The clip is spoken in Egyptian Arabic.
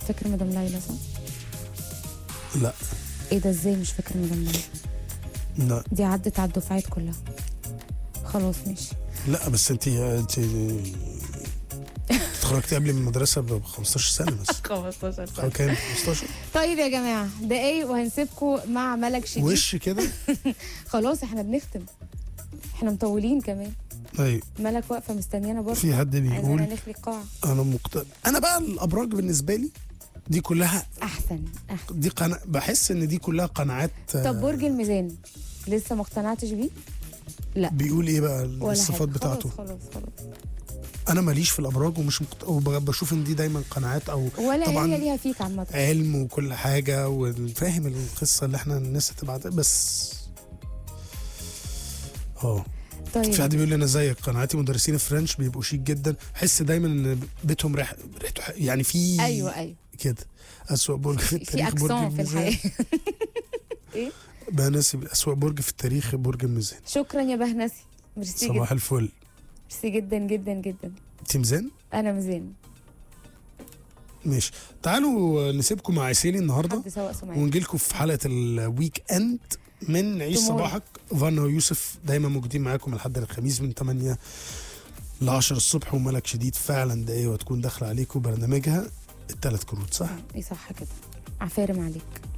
فاكر مدام ليلى صح؟ لا ايه ده ازاي مش فاكر مدام ليلى؟ لا دي عدت على الدفعات كلها خلاص ماشي لا بس انت انت اتخرجتي قبل من المدرسه ب 15 سنه بس 15 اتخرجت كام 15 طيب يا جماعه دقايق وهنسيبكم مع ملك شديد وش كده خلاص احنا بنختم احنا مطولين كمان ايوه ملك واقفه مستنيانا برضه في حد عايزانا بيقول نخلي قاعه انا مقتنع انا بقى الابراج بالنسبه لي دي كلها احسن احسن دي قنا... بحس ان دي كلها قناعات آه، طب برج الميزان لسه ما اقتنعتش بيه لا بيقول ايه بقى ولا الصفات حاجة. بتاعته خلاص خلاص خلاص انا ماليش في الابراج ومش مقت... وبشوف ان دي دايما قناعات او ولا طبعا هي ليها فيك عامه علم وكل حاجه وفاهم القصه اللي احنا الناس هتبعتها بس اه في طيب حد بيقول لي انا زيك قناعاتي مدرسين الفرنش بيبقوا شيك جدا حس دايما ان بيتهم ريح ريحته ح- يعني في ايوه ايوه كده اسوأ برج في في التاريخ برج اكسون في الميزان الحياه ايه بقى ناسي اسوأ برج في التاريخ برج الميزان شكرا يا بهنسي ميرسي جدا صباح الفل ميرسي جدا جدا جدا انت ميزان انا ميزان ماشي تعالوا نسيبكم مع عسيلي النهارده حد سواق سمعي ونجي لكم في حلقه الويك اند من عيش Tomorrow. صباحك فانا ويوسف دايما موجودين معاكم لحد الخميس من 8 ل 10 الصبح وملك شديد فعلا دقيقه وتكون داخله عليكم برنامجها الثلاث كروت صح؟ ايه صح كده عفارم عليك